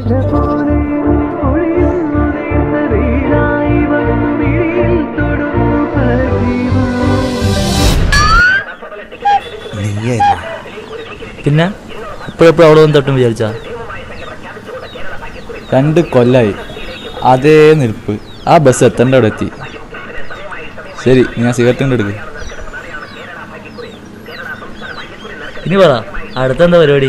ഭാഷ പോലെ ഒഴിയുന്നു നേർത്തവയിലായി വന്നു മിഴിയിൽ തൊടുന്നു പരജീവം നീയായിരുന്നു പിന്നെ ഇപ്പോഴെപ്പോഴും അവിടെ വന്ന് തട്ടും വിചാരിച്ചാ രണ്ട് കൊല്ലായി അതേ നിൽപ്പ് ആ ബസ് എത്തേണ്ട അവിടെ എത്തി ശരി നീ ആ സിഗരറ്റ് കൊണ്ട് എടുക്ക് ഇനി പറ അടുത്തെന്താ പരിപാടി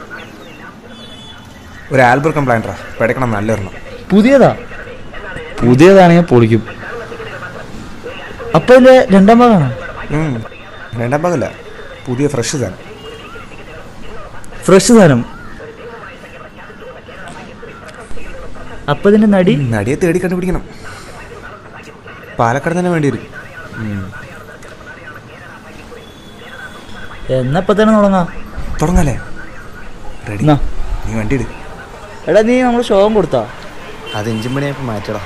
ഒരു ആൽബർ കംപ്ലൈൻറ്ററാ പഠിക്കണം നല്ലൊരെണ്ണം പുതിയതാ പുതിയതാണെങ്കിൽ പൊളിക്കും അപ്പൊ ഇതിന്റെ രണ്ടാം ഭാഗമാണോ ഉം. രണ്ടാം ഭാഗമല്ല പുതിയ ഫ്രഷ് സാധനം ഫ്രഷ് സാധനം അപ്പൊ ഇതിന്റെ നടി നടിയെ തേടി കണ്ടുപിടിക്കണം പാലക്കാട് തന്നെ വേണ്ടി വരും ഉം. എന്നപ്പോ തന്നെ തുടങ്ങാം തുടങ്ങാല്ലേ റെഡി എന്നാ നീ വണ്ടി ഇട് എടാ നീ നമ്മൾ ഷോകം കൊടുത്താ അത് എഞ്ചിൻ പണിയായപ്പോൾ മാറ്റടാ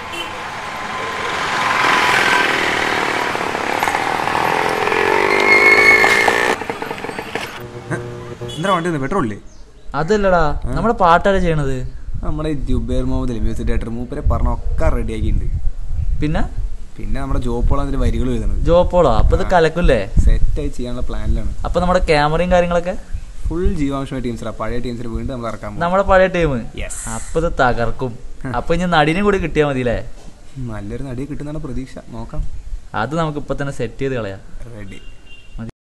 എന്താ വണ്ടി പെട്രോൾ ഇല്ലേ അതല്ലടാ നമ്മുടെ പാട്ടാരാ ചെയ്യണത് നമ്മുടെ ജുബേർ മുഹമ്മദ് മ്യൂസിക് ഡയറക്ടർ മൂപ്പരെ പറഞ്ഞ ഒക്കെ റെഡി ആക്കിയിട്ടുണ്ട് പിന്നെ പിന്നെ നമ്മുടെ ജോപ്പോളാണ് അതിന്റെ വരികൾ എഴുതുന്നത് ജോപ്പോളോ അപ്പൊ ഇത് കലക്കില്ലേ സെറ്റായി ചെയ്യാനുള്ള പ്ലാനിലാണ് അപ്പൊ നമ്മുടെ ക്യാമറയും കാര്യങ്ങളൊക്കെ ഫുൾ ജീവാംശമായ ടീംസറാ പഴയ ടീംസിനെ വീണ്ടും നമ്മൾ ഇറക്കാൻ പോകും നമ്മുടെ പഴയ ടീം Yes. അപ്പൊ ഇത് തകർക്കും അപ്പൊ ഇനി നടിനെ കൂടി കിട്ടിയാ മതിയില്ലേ നല്ലൊരു നടിയെ കിട്ടുന്നതാണ് പ്രതീക്ഷ നോക്കാം അത് നമുക്ക് ഇപ്പൊ തന്നെ സെറ്റ് ചെയ്ത് കളയാം റെഡി